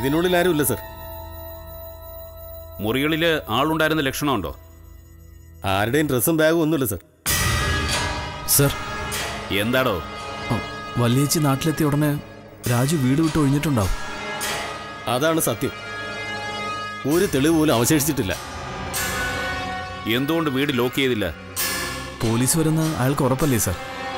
ഇതിനുള്ളിൽ ആരും ഇല്ല സർ മുറികളിൽ ആളുണ്ടായിരുന്ന ലക്ഷണമുണ്ടോ ആരുടെയും ഡ്രസ്സും ബാഗും ഒന്നുമില്ല സർ സർ എന്താടോ ആ, വല്യേച്ചി നാട്ടിലെത്തിയ ഉടനെ രാജു വീട് വിട്ട് ഒഴിഞ്ഞിട്ടുണ്ടാവും അതാണ് സത്യം ഒരു തെളിവ് പോലും അവശേഷിച്ചിട്ടില്ല എന്തുകൊണ്ട് വീട് ലോക്ക് ചെയ്തില്ല പോലീസ് വരുന്ന അയാൾക്ക് ഉറപ്പല്ലേ സർ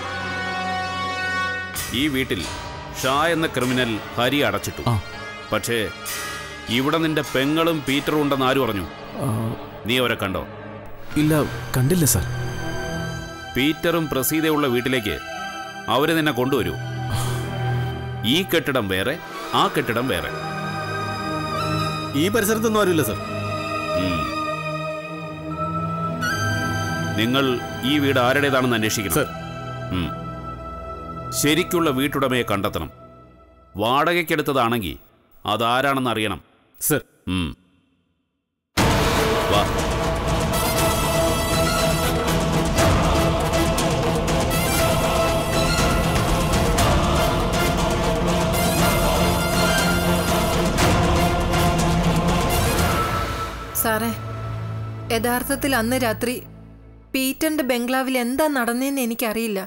ഈ വീട്ടിൽ ഷാ എന്ന ക്രിമിനൽ ഹരി അടച്ചിട്ടു ആ പക്ഷേ ഇവിടെ നിന്റെ പെങ്ങളും പീറ്ററും ഉണ്ടെന്ന് ആര് പറഞ്ഞു ആ, നീ അവരെ കണ്ടോ ഇല്ല കണ്ടില്ല സർ പീറ്ററും പ്രസീതയുള്ള വീട്ടിലേക്ക് അവര് നിന്നെ കൊണ്ടുവരൂ ഈ കെട്ടിടം വേറെ ആ കെട്ടിടം വേറെ ഈ പരിസരത്തൊന്നും ആരുമില്ല സർ ഉം. നിങ്ങൾ ഈ വീട് ആരുടേതാണെന്ന് അന്വേഷിക്കണം സർ ഉം. ശരിക്കുള്ള വീട്ടുടമയെ കണ്ടെത്തണം വാടകയ്ക്കെടുത്തതാണെങ്കിൽ അതാരാണെന്ന് അറിയണം സർ ഉം. വാ സാറേ യഥാർത്ഥത്തിൽ അന്ന് രാത്രി പീറ്ററിന്റെ ബംഗ്ലാവിൽ എന്താ നടന്നതെന്ന് എനിക്കറിയില്ല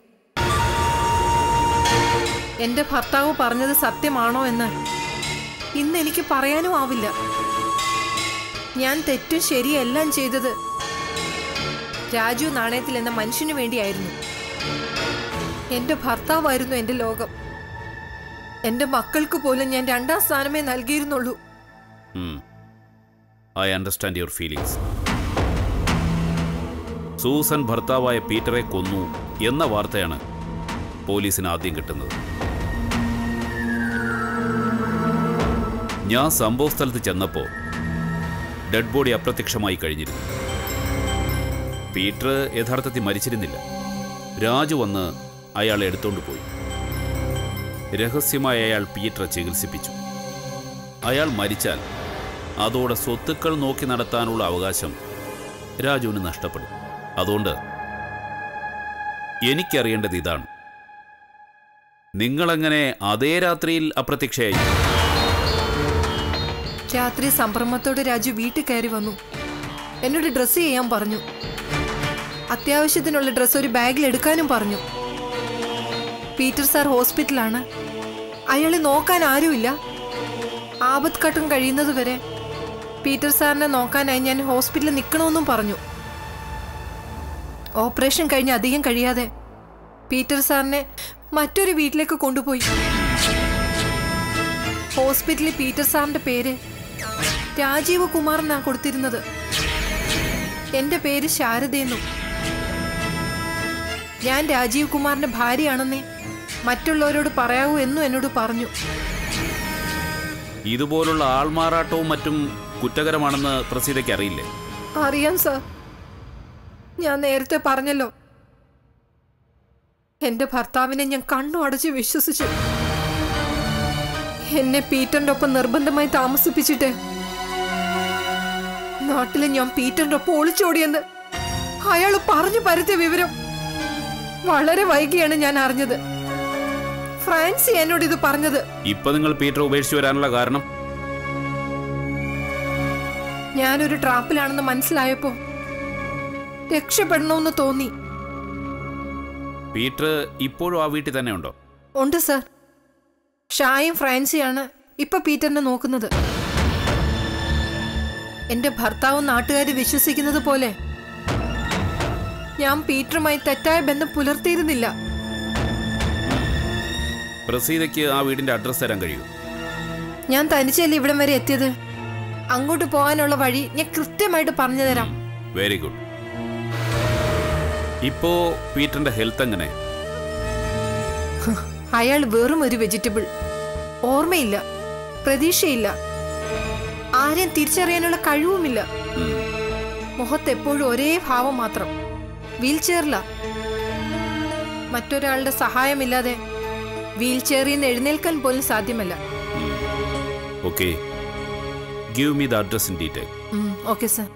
എന്റെ ഭർത്താവ് പറഞ്ഞത് സത്യമാണോ എന്ന് ഇന്ന് എനിക്ക് പറയാനും ആവില്ല ഞാൻ തെറ്റും ശരിയെല്ലാം ചെയ്തത് രാജു നാണയത്തിൽ എന്ന മനുഷ്യന് വേണ്ടിയായിരുന്നു എന്റെ ഭർത്താവായിരുന്നു എന്റെ ലോകം എന്റെ മക്കൾക്ക് പോലും ഞാൻ രണ്ടാം സ്ഥാനമേ നൽകിയിരുന്നുള്ളൂ I understand your feelings Susan ഭർത്താവായ പീറ്ററെ കൊന്നു എന്ന വാർത്തയാണ് പോലീസിന് ആദ്യം കിട്ടുന്നത് ഞാൻ സംഭവസ്ഥലത്ത് ചെന്നപ്പോൾ ഡെഡ് ബോഡി അപ്രത്യക്ഷമായി കഴിഞ്ഞിരുന്നു പീറ്റർ യഥാർത്ഥത്തിൽ മരിച്ചിരുന്നില്ല രാജു വന്ന് അയാളെ എടുത്തോണ്ട് പോയി രഹസ്യമായി അയാൾ പീറ്ററെ ചികിത്സിപ്പിച്ചു അയാൾ മരിച്ചാൽ അതോടെ സ്വത്തുക്കൾ നോക്കി നടത്താനുള്ള അവകാശം രാജുവിന് നഷ്ടപ്പെടും അതുകൊണ്ട് എനിക്കറിയേണ്ടത് ഇതാണ് നിങ്ങളെങ്ങനെ അതേ രാത്രിയിൽ അപ്രത്യക്ഷയായി രാത്രി സംഭ്രമത്തോടെ രാജു വീട്ടിൽ കയറി വന്നു എന്നോട് ഡ്രസ്സ് ചെയ്യാൻ പറഞ്ഞു അത്യാവശ്യത്തിനുള്ള ഡ്രസ്സ് ഒരു ബാഗിൽ എടുക്കാനും പറഞ്ഞു പീറ്റർ സാർ ഹോസ്പിറ്റലാണ് അയാളെ നോക്കാൻ ആരുമില്ല ആപത്ത് ഘട്ടം കഴിയുന്നതുവരെ പീറ്റർ സാറിനെ നോക്കാനായി ഞാൻ ഹോസ്പിറ്റലിൽ നിൽക്കണമെന്നും പറഞ്ഞു ഓപ്പറേഷൻ കഴിഞ്ഞ് അധികം കഴിയാതെ പീറ്റർ സാറിനെ മറ്റൊരു വീട്ടിലേക്ക് കൊണ്ടുപോയി ഹോസ്പിറ്റലിൽ പീറ്റർ സാറിന്റെ പേര് രാജീവ് കുമാർ എന്നാ കൊടുത്തിരുന്നത് എന്റെ പേര് ശാരദയെന്നും ഞാൻ രാജീവ് കുമാറിന്റെ ഭാര്യയാണെന്നേ മറ്റുള്ളവരോട് പറയാവൂ എന്നും എന്നോട് പറഞ്ഞു ഇതുപോലുള്ള ആൾമാറാട്ടവും മറ്റും കുറ്റകരമാണെന്ന് പ്രസീതയ്ക്ക് അറിയില്ലേ അറിയാം സാർ ഞാൻ നേരത്തെ പറഞ്ഞല്ലോ എന്റെ ഭർത്താവിനെ ഞാൻ കണ്ണു അടച്ച് വിശ്വസിച്ചു എന്നെ പീറ്ററിന്റെ ഒപ്പം നിർബന്ധമായി താമസിപ്പിച്ചിട്ട് നാട്ടിലെ ഞാൻ പീറ്ററിന്റെ ഒപ്പം ഒളിച്ചോടിയെന്ന് അയാൾ പറഞ്ഞു പരത്തിയ വിവരം വളരെ വൈകിയാണ് ഞാൻ അറിഞ്ഞത് ഫ്രാൻസി എന്നോട് ഇത് പറഞ്ഞത് ഇപ്പൊ നിങ്ങൾ പീറ്റർ ഉപേക്ഷിച്ചു വരാനുള്ള കാരണം ഞാനൊരു ട്രാപ്പിലാണെന്ന് മനസ്സിലായപ്പോ രക്ഷപ്പെടണമെന്ന് തോന്നി പീറ്റർ ഇപ്പോഴും ആ വീട്ടിൽ തന്നെ ഉണ്ടോ ഉണ്ട് സർ ഷായും ഫ്രാൻസിയാണ് ഇപ്പൊ പീറ്ററിനെ നോക്കുന്നത് എന്റെ ഭർത്താവും നാട്ടുകാർ വിശ്വസിക്കുന്നത് പോലെ ഞാൻ പീറ്ററുമായി തെറ്റായ ബന്ധം പുലർത്തിയിരുന്നില്ല പ്രസീതയ്ക്ക് ആ വീടിന്റെ അഡ്രസ്സ് തരാൻ കഴിയൂ ഞാൻ തനിച്ചല്ലേ ഇവിടം വരെ എത്തിയത് അങ്ങോട്ട് പോകാനുള്ള വഴി ഞാൻ കൃത്യമായിട്ട് പറഞ്ഞു തരാം വെരി ഗുഡ് ഇപ്പോ പീറ്ററിന്റെ ഹെൽത്ത് എങ്ങനെ അയാൾ വെറും ഒരു വെജിറ്റബിൾ ഓർമ്മയില്ല പ്രതീക്ഷയില്ല ആരെയും തിരിച്ചറിയാനുള്ള കഴിവുമില്ല ഉം. മുഖത്ത് എപ്പോഴും ഒരേ ഭാവം മാത്രം വീൽ ചെയറില മറ്റൊരാളുടെ സഹായമില്ലാതെ വീൽ ചെയറിൽ നിന്ന് എഴുന്നേൽക്കാൻ പോലും സാധ്യമല്ല okay give me the address in detail okay sir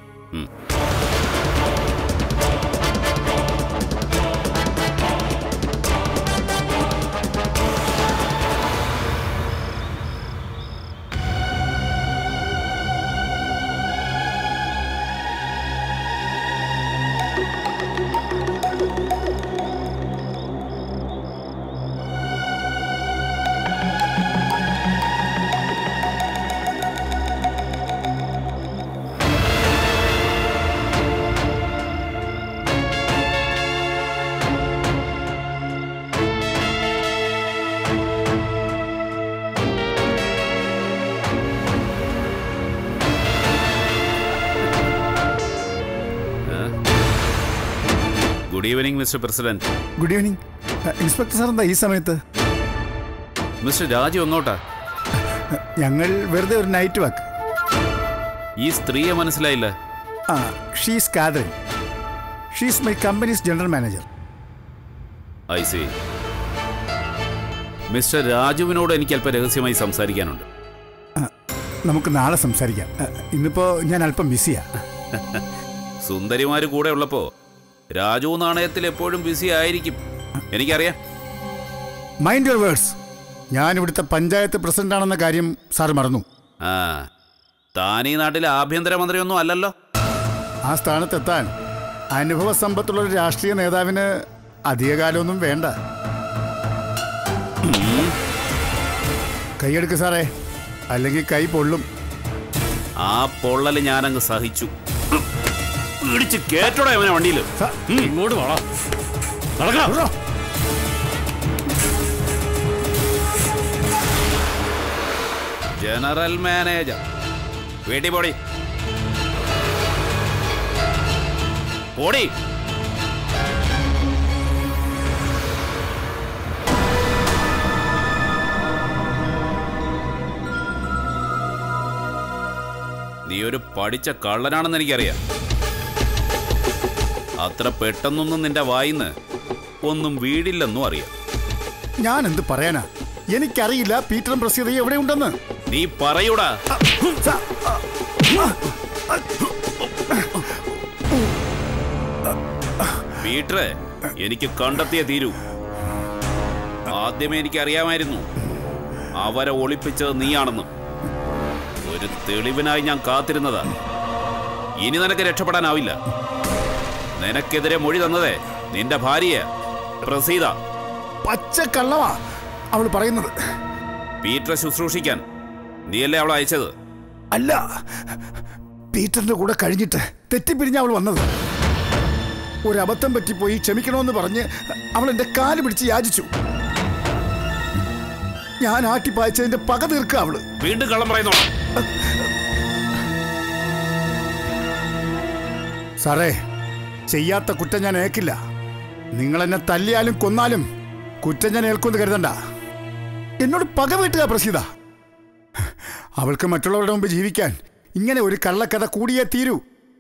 good evening mister president good evening inspector sir എന്താ ഈ സമയത്ത് മിസ്റ്റർ രാജു എങ്ങോട്ടാ ഞങ്ങൾ വെറുതെ ഒരു നൈറ്റ് വാക്ക് ഈ സ്ത്രീയെ മനസ്സിലായില്ല ആ she's Catherine she's my company's general manager I see mister രാജുവിനോട് എനിക്ക് അല്പം രഹസ്യമായി സംസാരിക്കാനുണ്ട് നമുക്ക് നാളെ സംസാരിക്കാം ആ, ഇന്നിപ്പോ ഞാൻ അല്പം ബിസിയാ സുന്ദരിമാര് കൂടെ ഉള്ളപ്പോ രാജു നാണയത്തിൽ എപ്പോഴും ബിസി ആയിരിക്കും എനിക്കറിയാം മൈൻഡ് യുവർ വേർഡ്സ് ഞാൻ ഇവിടുത്തെ പഞ്ചായത്ത് പ്രസിഡന്റ് ആണെന്ന കാര്യം സാർ മറന്നു ആ താൻ ഈ നാട്ടിലെ ആഭ്യന്തരമന്ത്രിയൊന്നും അല്ലല്ലോ ആ സ്ഥാനത്തെത്താൻ അനുഭവ സമ്പത്തുള്ള ഒരു രാഷ്ട്രീയ നേതാവിന് അധികകാലമൊന്നും വേണ്ട കൈയെടുക്ക് സാറേ അല്ലെങ്കിൽ കൈ പൊള്ളും ആ പൊള്ളല് ഞാനങ്ങ് സഹിച്ചു ഇടിച്ച് കേട്ടോടെ അവനെ വണ്ടിയിൽ സാ- ഇങ്ങോട്ട് വേണം നടക്കണം ഉറോ. ജനറൽ മാനേജർ വീട്ടി പോടി പോടി നീ ഒരു പഠിച്ച കള്ളനാണെന്ന് എനിക്കറിയാം അത്ര പെട്ടെന്നൊന്നും നിന്റെ വായിന്ന് ഒന്നും വീടില്ലെന്നും അറിയാം ഞാൻ എന്ത് പറയാനാ എനിക്കറിയില്ല പീറ്ററും പ്രസീതയും എവിടെയുണ്ടെന്ന് നീ പറയൂടാ സാ- പീറ്ററെ എനിക്ക് കണ്ടെത്തിയേ തീരൂ ആദ്യമേ എനിക്ക് അറിയാമായിരുന്നു അവരെ ഒളിപ്പിച്ചത് നീയാണെന്നും ഒരു തെളിവിനായി ഞാൻ കാത്തിരുന്നതാ ഇനി നിനക്ക് രക്ഷപ്പെടാനാവില്ല നിനക്കെതിരെ മൊഴി തന്നതേ നിന്റെ ഭാര്യ പ്രസീത പച്ച കള്ളമാ അവൾ പറയുന്നത് പീറ്ററെ ശുശ്രൂഷിക്കാൻ നീയല്ലേ അവളെ അയച്ചത് അല്ല പീറ്ററിന്റെ കൂടെ കഴിഞ്ഞിട്ട് തെറ്റിപ്പിരിഞ്ഞ അവൾ വന്നത് ഒരു അബദ്ധം പറ്റിപ്പോയി ക്ഷമിക്കണമെന്ന് പറഞ്ഞ് അവൾ എന്റെ കാല് പിടിച്ച് യാചിച്ചു ഞാൻ ആട്ടിപ്പായച്ചതിന്റെ പക തീർക്കുക അവള് വീണ്ടും കള്ളം പറയുന്നോ സാറേ ചെയ്യാത്ത കുറ്റം ഞാൻ ഏക്കില്ല നിങ്ങൾ എന്നെ തല്ലിയാലും കൊന്നാലും കുറ്റം ഞാൻ ഏൽക്കുമെന്ന് കരുതണ്ട എന്നോട് പക വീട്ടുക പ്രസീത അവൾക്ക് മറ്റുള്ളവരുടെ മുമ്പ് ജീവിക്കാൻ ഇങ്ങനെ ഒരു കള്ളക്കഥ കൂടിയേ തീരൂ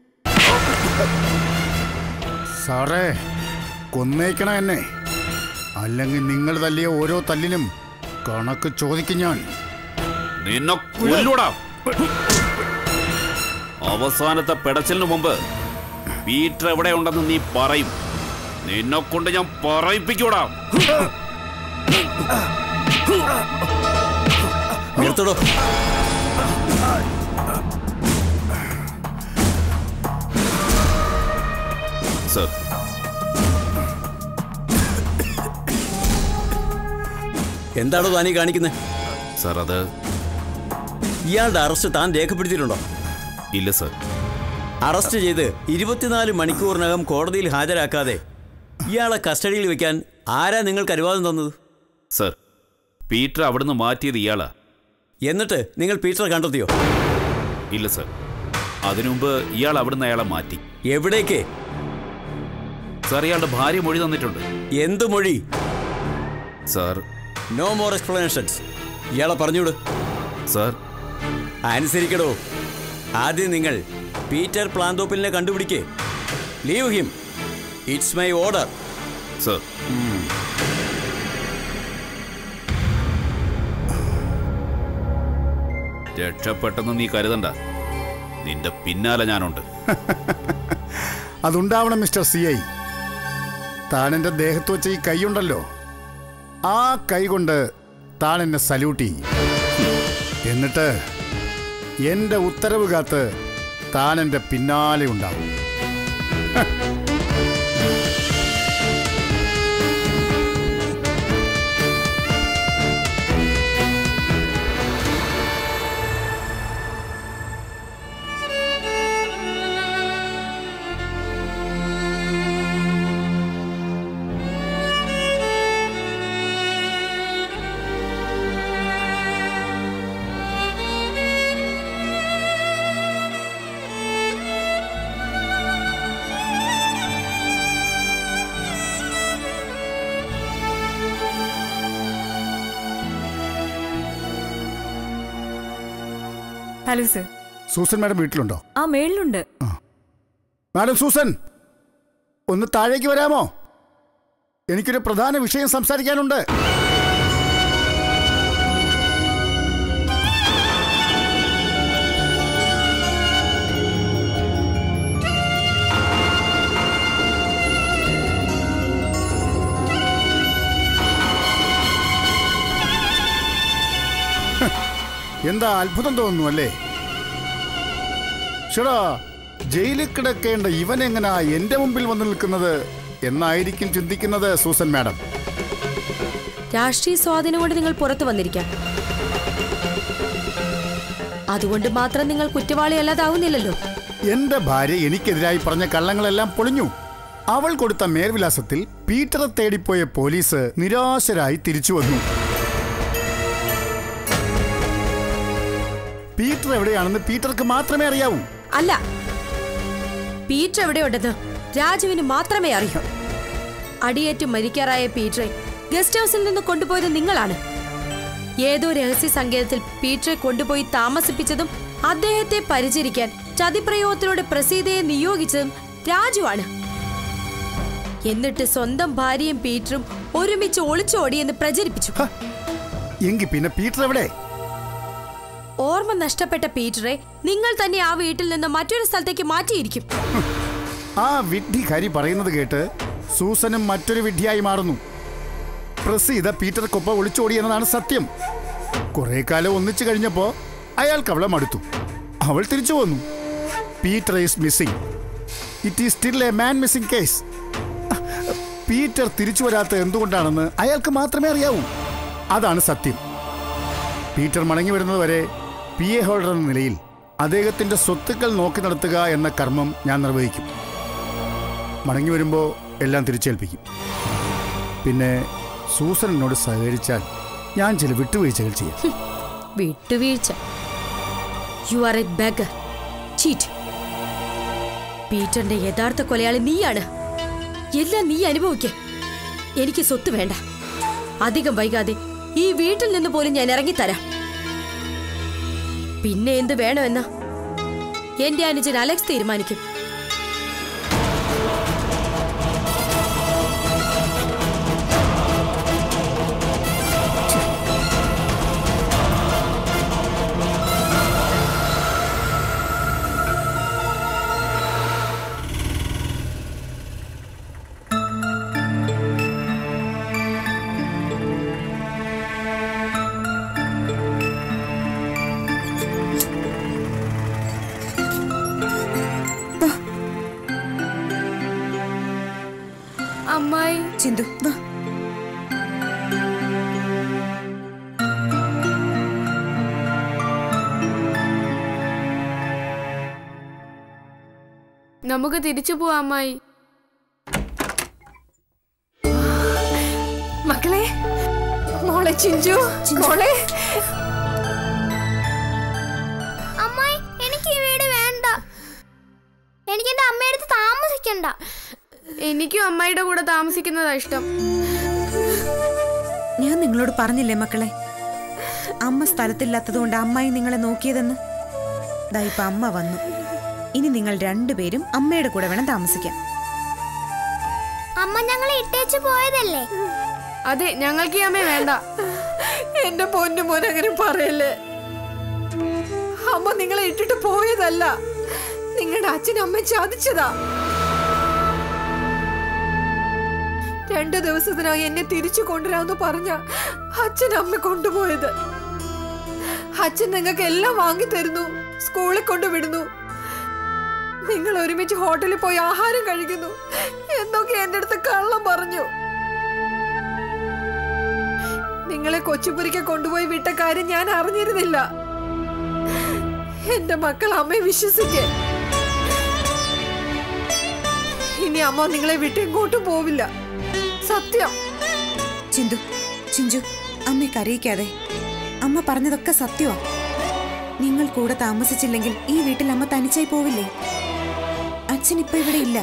സാറേ കൊന്നേക്കണം എന്നെ അല്ലെങ്കിൽ നിങ്ങൾ തല്ലിയ ഓരോ തല്ലിനും കണക്ക് ചോദിക്കും ഞാൻ നിന്നെ കൊല്ലൂടാ അവസാനത്തെ പെടച്ചിലിന് മുമ്പ് പീറ്റർ എവിടെ ഉണ്ടെന്ന് നീ പറയും നിന്നെ കൊണ്ട് ഞാൻ പറയിപ്പിക്കൂടാ നിർത്തടോ സർ എന്താണോ താനീ കാണിക്കുന്നത് സർ അത് ഇയാളുടെ അറസ്റ്റ് താൻ രേഖപ്പെടുത്തിയിട്ടുണ്ടോ ഇല്ല സർ അറസ്റ്റ് ചെയ്ത് ഇരുപത്തിനാല് മണിക്കൂറിനകം കോടതിയിൽ ഹാജരാക്കാതെ ഇയാളെ കസ്റ്റഡിയിൽ വെക്കാൻ ആരാ നിങ്ങൾക്ക് അനുവാദം തന്നത് സർ പീറ്റർ അവിടുന്ന് മാറ്റിയത് ഇയാളാ എന്നിട്ട് നിങ്ങൾ പീറ്റർ കണ്ടെത്തിയോ ഇല്ല സർ അതിനുമുമ്പ് ഇയാൾ അവിടുന്ന് അയാളെ മാറ്റി എവിടേക്ക് സർ ഇയാളുടെ ഭാര്യ മൊഴി തന്നിട്ടുണ്ട് എന്ത് മൊഴി സർ നോ മോർ എക്സ്പ്ലനേഷൻസ് ഇയാളെ പറഞ്ഞുവിട് സർ അനുസരിക്കടോ ആദ്യം നിങ്ങൾ പീറ്റർ പ്ലാന്തോപ്പിലിനെ കണ്ടുപിടിക്കേ leave him it's my order sir രക്ഷപ്പെട്ടെന്ന് നീ കരുതണ്ട നിന്റെ പിന്നാലെ ഞാനുണ്ട് അതുണ്ടാവണം മിസ്റ്റർ സി ഐ താൻ എൻ്റെ ദേഹത്ത് വെച്ച ഈ കൈയുണ്ടല്ലോ ആ കൈ കൊണ്ട് താൻ എന്നെ സല്യൂട്ട് ചെയ്യും എന്നിട്ട് എൻ്റെ ഉത്തരവ് കാത്ത് താൻ എൻ്റെ പിന്നാലെ ഉണ്ടാവും ഹലോ സർ സൂസൻ മാഡം വീട്ടിലുണ്ടോ ആ മേളിലുണ്ട് മാഡം സൂസൻ ഒന്ന് താഴേക്ക് വരാമോ എനിക്കൊരു പ്രധാന വിഷയം സംസാരിക്കാനുണ്ട് ഹ്, എന്താ അത്ഭുതം തോന്നുന്നു അല്ലേ ഷടാ ജയിലിൽ കിടക്കേണ്ട ഇവൻ എങ്ങനാ എന്റെ മുമ്പിൽ വന്നു നിൽക്കുന്നത് എന്നായിരിക്കും ചിന്തിക്കുന്നത് സൂസൻ മാഡം രാഷ്ട്രീയ സ്വാധീനം കൊണ്ട് നിങ്ങൾ പുറത്തു വന്നിരിക്കാം അതുകൊണ്ട് മാത്രം നിങ്ങൾ കുറ്റവാളിയല്ലാതാവുന്നില്ലല്ലോ എന്റെ ഭാര്യ എനിക്കെതിരായി പറഞ്ഞ കള്ളങ്ങളെല്ലാം പൊളിഞ്ഞു അവൾ കൊടുത്ത മേൽവിലാസത്തിൽ പീറ്ററെ തേടിപ്പോയ പോലീസ് നിരാശരായി തിരിച്ചു വന്നു പീറ്റർ എവിടെയാണെന്ന് പീറ്റർക്ക് മാത്രമേ അറിയാവൂ അല്ല പീറ്റർ എവിടെയുണ്ടെന്ന് രാജുവിന് മാത്രമേ അറിയൂ അടിയേറ്റ് മരിക്കാറായ പീറ്ററെ ഗസ്റ്റ് ഹൗസിൽ നിന്ന് കൊണ്ടുപോയത് നിങ്ങളാണ് ഏതോ രഹസ്യ സങ്കേതത്തിൽ പീറ്ററെ കൊണ്ടുപോയി താമസിപ്പിച്ചതും അദ്ദേഹത്തെ പരിചരിക്കാൻ ചതിപ്രയോഗത്തിലൂടെ പ്രസീതയെ നിയോഗിച്ചതും രാജുവാണ് എന്നിട്ട് സ്വന്തം ഭാര്യയും പീറ്ററും ഒരുമിച്ച് ഒളിച്ചോടിയെന്ന് പ്രചരിപ്പിച്ചു ഹ, എങ്കി പിന്നെ പീറ്റർ എവിടെ ഓർമ്മ നഷ്ടപ്പെട്ട പീറ്ററെ നിങ്ങൾ തന്നെ ആ വീട്ടിൽ നിന്ന് മറ്റൊരു സ്ഥലത്തേക്ക് മാറ്റിയിരിക്കും ആ വിഡ്ഢി ഹരി പറയുന്നത് കേട്ട് സൂസനും മറ്റൊരു വിഡ്ഢിയായി മാറുന്നു പ്രസീത പീറ്റർക്കൊപ്പം ഒളിച്ചോടി എന്നതാണ് സത്യം കുറെ കാലം ഒന്നിച്ചു കഴിഞ്ഞപ്പോ അയാൾക്ക് അവളെ മടുത്തു അവൾ തിരിച്ചു വന്നു Peter is missing it is still a man missing case Peter തിരിച്ചു വരാത്ത എന്തുകൊണ്ടാണെന്ന് അയാൾക്ക് മാത്രമേ അറിയാവൂ അതാണ് സത്യം പീറ്റർ മടങ്ങി വരുന്നതുവരെ പി എ ഹോൾഡർ എന്ന നിലയിൽ അദ്ദേഹത്തിന്റെ സ്വത്തുക്കൾ നോക്കി നടത്തുക എന്ന കർമ്മം ഞാൻ നിർവഹിക്കും മടങ്ങി വരുമ്പോൾ എല്ലാം തിരിച്ചേൽപ്പിക്കും പിന്നെ സൂസൻ എന്നോട് സഹകരിച്ചാൽ ഞാൻ ചില വിട്ടുവീഴ്ചകൾ ചെയ്യാം വിട്ടുവീഴ്ച you are a bugger cheat പീറ്ററിന്റെ യഥാർത്ഥ കൊലയാളി നീയാണ് എല്ലാം നീ അനുഭവിക്ക എനിക്ക് സ്വത്ത് വേണ്ട അധികം വൈകാതെ ഈ വീട്ടിൽ നിന്ന് പോലും ഞാൻ ഇറങ്ങിത്തരാം പിന്നെ എന്ത് വേണമെന്ന് എന്റെ അനുജൻ അലക്സ് തീരുമാനിക്കും അമ്മായി ചിന്തു വാ നമുക്ക് തിരിച്ചു പോവാം അമ്മായി മക്കളെ മോളെ ചിഞ്ചു മോളെ അമ്മായി എനിക്ക് ഈ വീട് വേണ്ട എനിക്ക് എന്റെ അമ്മയടുത്ത് താമസിക്കണ്ട എനിക്കും അമ്മായിയുടെ കൂടെ താമസിക്കുന്നതാ ഇഷ്ടം ഞാൻ നിങ്ങളോട് പറഞ്ഞില്ലേ മക്കളെ അമ്മ സ്ഥലത്തില്ലാത്തതുകൊണ്ട് അമ്മായി നിങ്ങളെ നോക്കിയതെന്ന് ദാ ഇപ്പൊ അമ്മ വന്നു ഇനി നിങ്ങൾ രണ്ടുപേരും അമ്മയുടെ കൂടെ വേണം താമസിക്കാൻ അമ്മ ഞങ്ങളെ ഇട്ടേച്ച് പോയതല്ലേ അതെ ഞങ്ങൾക്ക് ഈ അമ്മയെ വേണ്ട എന്റെ പൊന്നു മോൻ അങ്ങനെ പറയല്ലേ അമ്മ നിങ്ങളെ ഇട്ടിട്ട് പോയതല്ല നിങ്ങളുടെ അച്ഛനും അമ്മ ചതിച്ചതാ രണ്ടു ദിവസത്തിനായി എന്നെ തിരിച്ചു കൊണ്ടുവരാമെന്ന് പറഞ്ഞ അച്ഛൻ അമ്മ കൊണ്ടുപോയത് അച്ഛൻ നിങ്ങൾക്ക് എല്ലാം വാങ്ങി തരുന്നു സ്കൂളിൽ കൊണ്ടുവിടുന്നു നിങ്ങൾ ഒരുമിച്ച് ഹോട്ടലിൽ പോയി ആഹാരം കഴിക്കുന്നു എന്നൊക്കെ എന്റെ അടുത്ത് കള്ളം പറഞ്ഞു നിങ്ങളെ കൊച്ചുപുരിക്ക് കൊണ്ടുപോയി വിട്ട കാര്യം ഞാൻ അറിഞ്ഞിരുന്നില്ല എന്റെ മക്കൾ അമ്മയെ വിശ്വസിക്കേ ഇനി അമ്മ നിങ്ങളെ വിട്ട് എങ്ങോട്ടും പോവില്ല സത്യം ചിന്തു ചിഞ്ചു അമ്മയെ കരയിക്കാതെ അമ്മ പറഞ്ഞതൊക്കെ സത്യമാ നിങ്ങൾ കൂടെ താമസിച്ചില്ലെങ്കിൽ ഈ വീട്ടിൽ അമ്മ തനിച്ചായി പോവില്ലേ അച്ഛൻ ഇപ്പൊ ഇവിടെ ഇല്ല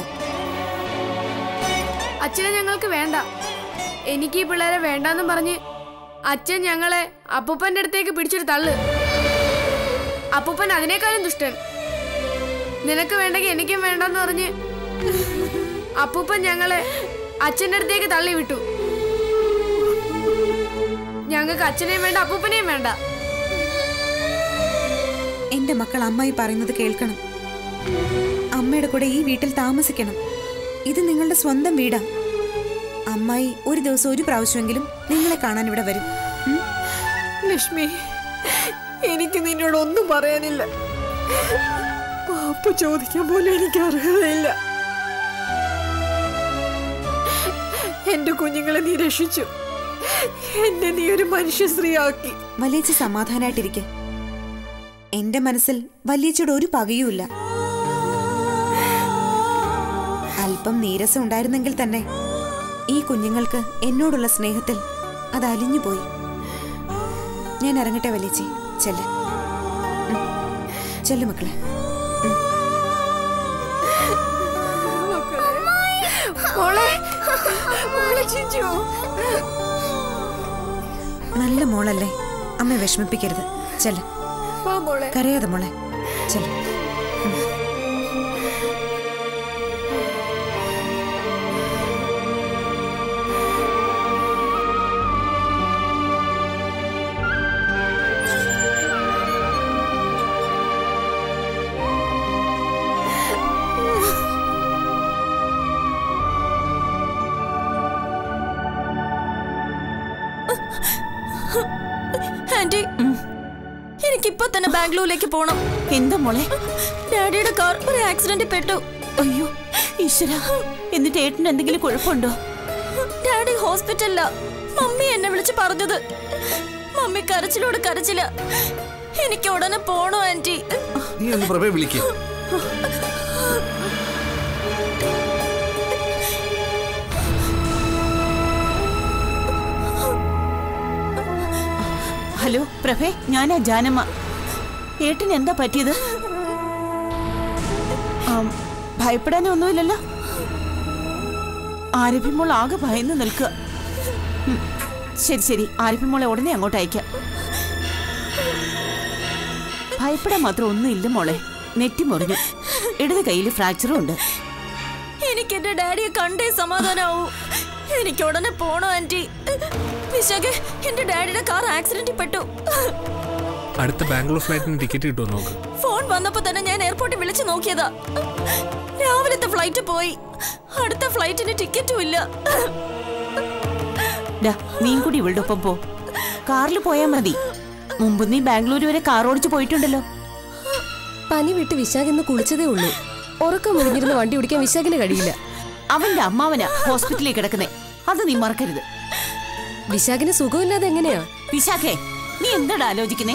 അച്ഛനെ ഞങ്ങൾക്ക് വേണ്ട എനിക്ക് ഈ പിള്ളേരെ വേണ്ടാന്നും പറഞ്ഞ് അച്ഛൻ ഞങ്ങളെ അപ്പൂപ്പന്റെ അടുത്തേക്ക് പിടിച്ചൊരു തള്ളു അപ്പൂപ്പൻ അതിനേക്കാളും ദുഷ്ടൻ നിനക്ക് വേണ്ടെങ്കിൽ എനിക്കും വേണ്ടെന്ന് പറഞ്ഞ് അപ്പൂപ്പൻ ഞങ്ങളെ അച്ഛൻ്റെ അടുത്തേക്ക് തള്ളി വിട്ടു ഞങ്ങൾക്ക് അച്ഛനെയും വേണ്ട അപ്പൂപ്പനെയും വേണ്ട എന്റെ മക്കൾ അമ്മായി പറയുന്നത് കേൾക്കണം അമ്മയുടെ കൂടെ ഈ വീട്ടിൽ താമസിക്കണം ഇത് നിങ്ങളുടെ സ്വന്തം വീടാ അമ്മായി ഒരു ദിവസം ഒരു പ്രാവശ്യമെങ്കിലും നിങ്ങളെ കാണാൻ ഇവിടെ വരും ഉം? ലക്ഷ്മി എനിക്ക് നിന്നോട് ഒന്നും പറയാനില്ല പാപ്പ ചോദിക്കാൻ പോലും എനിക്ക് അർഹതയില്ല എന്റെ കുഞ്ഞുങ്ങളെ നീ രക്ഷിച്ചു എന്നെ നീ ഒരു മനുഷ്യ സ്ത്രീയാക്കി വലിയച്ചി സമാധാനായിട്ടിരിക്കെ എന്റെ മനസ്സിൽ വലിയച്ചയുടെ ഒരു പകയുമില്ല അല്പം നീരസം ഉണ്ടായിരുന്നെങ്കിൽ തന്നെ ഈ കുഞ്ഞുങ്ങൾക്ക് എന്നോടുള്ള സ്നേഹത്തിൽ അത് അലിഞ്ഞുപോയി ഞാൻ ഇറങ്ങട്ടെ വലിയച്ചി ചെല്ല് ഉം. ചെല്ലു മക്കളെ മോളെ മോളെ ചിഞ്ചു നല്ല മോളല്ലേ അമ്മ വിഷമിപ്പിക്കരുത് ചെല്ല് വാ മോളെ കരയാതെ മോളെ ചെല്ല് ആന്റി എനിക്കിപ്പോ തന്നെ ബാംഗ്ലൂരിലേക്ക് പോണം എന്താ മോളെ ഡാഡിയുടെ കാർ ഒരു ആക്സിഡന്റ് പെട്ടു അയ്യോ ഈശ്വര എന്നിട്ട് ഏട്ടന് എന്തെങ്കിലും കുഴപ്പമുണ്ടോ ഡാഡി ഹോസ്പിറ്റലില മമ്മി എന്നെ വിളിച്ച് പറഞ്ഞത് മമ്മി കരച്ചിലോട് കരച്ചില്ല എനിക്ക് ഉടനെ പോണോ ആന്റി നീ ഒന്ന് പ്രഭയെ വിളിക്കുക ഹലോ പ്രഭേ ഞാനാ ജാനമ്മ ഏട്ടന് എന്താ പറ്റിയത് ആം, ഭയപ്പെടാനൊന്നുമില്ലല്ലോ ആരഭിമോൾ ആകെ ഭയന്ന് നിൽക്കുക ഉം, ശരി ശരി ആരഭിമോളെ ഉടനെ അങ്ങോട്ട് അയക്കാം ഭയപ്പെടാൻ മാത്രം ഒന്നുമില്ല മോളെ നെറ്റി മുറിഞ്ഞു ഇടത് കയ്യിൽ ഫ്രാക്ചറും ഉണ്ട് എനിക്ക് എന്റെ ഡാഡിയെ കണ്ടേ സമാധാനാവൂ എനിക്ക് ഉടനെ പോണോ ആന്റി വിശാഖെ എന്റെ ഡാഡിയുടെ കാർ ആക്സിഡന്റിൽ പെട്ടു അടുത്ത ബാംഗ്ലൂർ ഫ്ലൈറ്റിന് ടിക്കറ്റ് കിട്ടുമോ നോക്ക് ഫോൺ വന്നപ്പോ തന്നെ ഞാൻ എയർപോർട്ടിൽ വിളിച്ചു നോക്കിയതാ രാവിലത്തെ ഫ്ലൈറ്റ് പോയി അടുത്ത ഫ്ലൈറ്റിന് ടിക്കറ്റും ഇല്ല ഡാ നീ കൂടി ഇവളുടെ ഒപ്പം പോ കാറിൽ പോയാ മതി മുമ്പ് നീ ബാംഗ്ലൂർ വരെ കാർ ഓടിച്ചു പോയിട്ടുണ്ടല്ലോ പനി വിട്ട് വിശാഖിന്ന് കുളിച്ചതേ ഉള്ളൂ ഉറക്കം മുഴിഞ്ഞിരുന്ന് വണ്ടി ഓടിക്കാൻ വിശാഖിന് കഴിയില്ല അവന്റെ അമ്മാവനാ ഹോസ്പിറ്റലിൽ കിടക്കുന്നേ അത് നീ മറക്കരുത് വിശാഖിന് സുഖമില്ലാതെ എങ്ങനെയാ വിശാഖേ നീ എന്താടാ ആലോചിക്കുന്നേ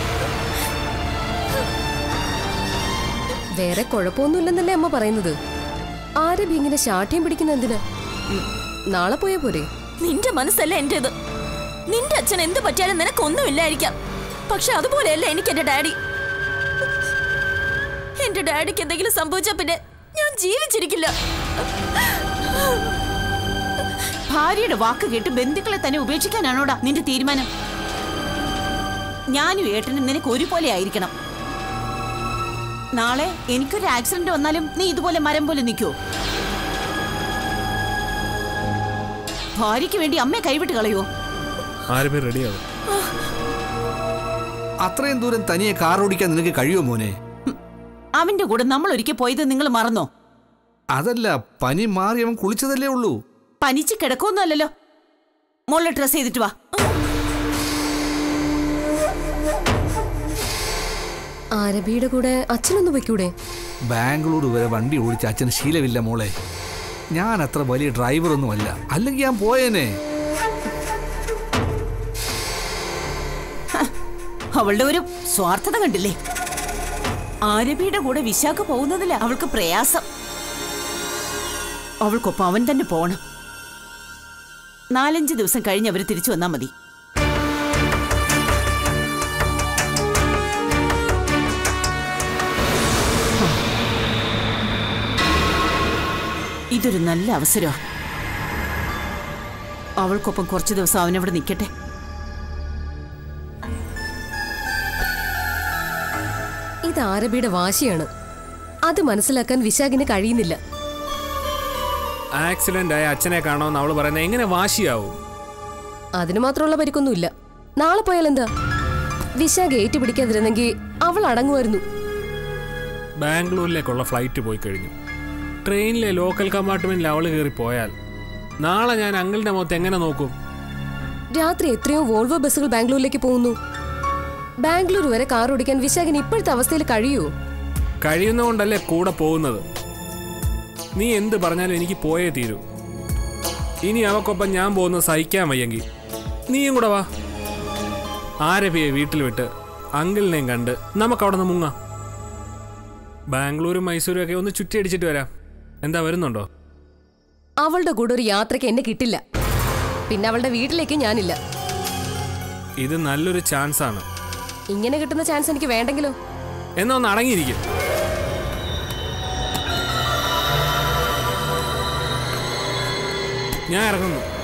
വേറെ കുഴപ്പമൊന്നുമില്ലെന്നല്ലേ അമ്മ പറയുന്നത് ആരും ഇങ്ങനെ ശാഠ്യം പിടിക്കുന്ന എന്തിനാ ഉം, നാളെ പോയാ പോരെ നിന്റെ മനസ്സല്ല എന്റേത് നിന്റെ അച്ഛൻ എന്ത് പറ്റിയാലും നിനക്കൊന്നുമില്ലായിരിക്കാം പക്ഷെ അതുപോലെയല്ല എനിക്ക് എന്റെ ഡാഡി എന്റെ ഡാഡിക്ക് എന്തെങ്കിലും സംഭവിച്ചാ പിന്നെ ഞാൻ ജീവിച്ചിരിക്കില്ല ഭാര്യയുടെ വാക്ക് കേട്ട് ബന്ധുക്കളെ തന്നെ ഉപേക്ഷിക്കാനാണോടാ നിന്റെ തീരുമാനം ഞാനും ഏട്ടനും നിനക്ക് ഒരുപോലെ ആയിരിക്കണം നാളെ എനിക്കൊരു ആക്സിഡന്റ് വന്നാലും നീ ഇതുപോലെ മരം പോലെ നിൽക്കോ ഭാര്യയ്ക്ക് വേണ്ടി അമ്മയെ കൈവിട്ട് കളയോ ആരും റെഡിയാവും അത്രയും ദൂരം തനിയെ കാർ ഓടിക്കാൻ നിനക്ക് കഴിയുമോ മോനെ അവന്റെ കൂടെ നമ്മൾ ഒരിക്കൽ പോയത് നിങ്ങൾ മറന്നോ അതല്ല പനി മാറി അവൻ കുളിച്ചതല്ലേ ഉള്ളൂ പനിച്ച് കിടക്കൊന്നുമല്ലല്ലോ മോളിൽ ഡ്രസ് ചെയ്തിട്ട് വാ ആരബിയുടെ കൂടെ അച്ഛനൊന്ന് വെക്കൂടെ ബാംഗ്ലൂർ വരെ വണ്ടി ഓടിച്ച അച്ഛന് ശീലമില്ല മോളെ ഞാൻ അത്ര വലിയ ഡ്രൈവറൊന്നുമല്ല അല്ലെങ്കിൽ ഞാൻ പോയേനെ അവളുടെ ഒരു സ്വാർത്ഥത കണ്ടില്ലേ ആരബിയുടെ കൂടെ വിശാഖ പോകുന്നതില അവൾക്ക് പ്രയാസം അവൾക്കൊപ്പം അവൻ തന്നെ പോണം നാലഞ്ച് ദിവസം കഴിഞ്ഞ് അവര് തിരിച്ചു വന്നാ മതി ഇതൊരു നല്ല അവസരമാണ് അവൾക്കൊപ്പം കുറച്ചു ദിവസം അവനവിടെ നിൽക്കട്ടെ ഇത് ആരബിയുടെ വാശിയാണ് അത് മനസ്സിലാക്കാൻ വിശാഖിന് കഴിയുന്നില്ല ആക്സിഡന്റ് ആയ അച്ഛനെ കാണാമെന്ന് അവള് പറയുന്നത് എങ്ങനെ വാശിയാവും അതിന് മാത്രമുള്ള പരിക്കൊന്നുമില്ല നാളെ പോയാൽ എന്താ വിശാഖ് ഏറ്റുപിടിക്കാതിരുന്നെങ്കിൽ അവൾ അടങ്ങുമായിരുന്നു ബാംഗ്ലൂരിലേക്കുള്ള ഫ്ലൈറ്റ് പോയി കഴിഞ്ഞു ട്രെയിനിലെ ലോക്കൽ കമ്പാർട്ട്മെന്റിൽ അവള് കയറി പോയാൽ നാളെ ഞാൻ അങ്കിളിന്റെ മുഖത്ത് എങ്ങനെ നോക്കും രാത്രി എത്രയോ വോൾവോ ബസ്സുകൾ ബാംഗ്ലൂരിലേക്ക് പോകുന്നു ബാംഗ്ലൂർ വരെ കാർ ഓടിക്കാൻ വിശാഖിന് ഇപ്പോഴത്തെ അവസ്ഥയിൽ കഴിയുമോ കഴിയുന്നതുകൊണ്ടല്ലേ കൂടെ പോകുന്നത് നീ എന്ത് പറഞ്ഞാലും എനിക്ക് പോയേ തീരൂ ഇനി അവക്കൊപ്പം ഞാൻ പോകുന്നത് സഹിക്കാൻ വയ്യെങ്കിൽ നീയും കൂടെ വാ ആരഭിയെ വീട്ടിൽ വിട്ട് അങ്കിളിനെയും കണ്ട് നമുക്ക് അവിടെ നിന്ന് മുങ്ങാം ബാംഗ്ലൂരും മൈസൂരും ഒക്കെ ഒന്ന് ചുറ്റിയടിച്ചിട്ട് വരാം എന്താ വരുന്നുണ്ടോ അവളുടെ കൂടെ ഒരു യാത്രയ്ക്ക് എന്നെ കിട്ടില്ല പിന്നെ അവളുടെ വീട്ടിലേക്ക് ഞാനില്ല ഇത് നല്ലൊരു ചാൻസ് ആണ് ഇങ്ങനെ കിട്ടുന്ന ചാൻസ് എനിക്ക് വേണ്ടെങ്കിലോ എന്നാ ഒന്ന് അടങ്ങിയിരിക്കും ഞാൻ ഇറങ്ങുന്നു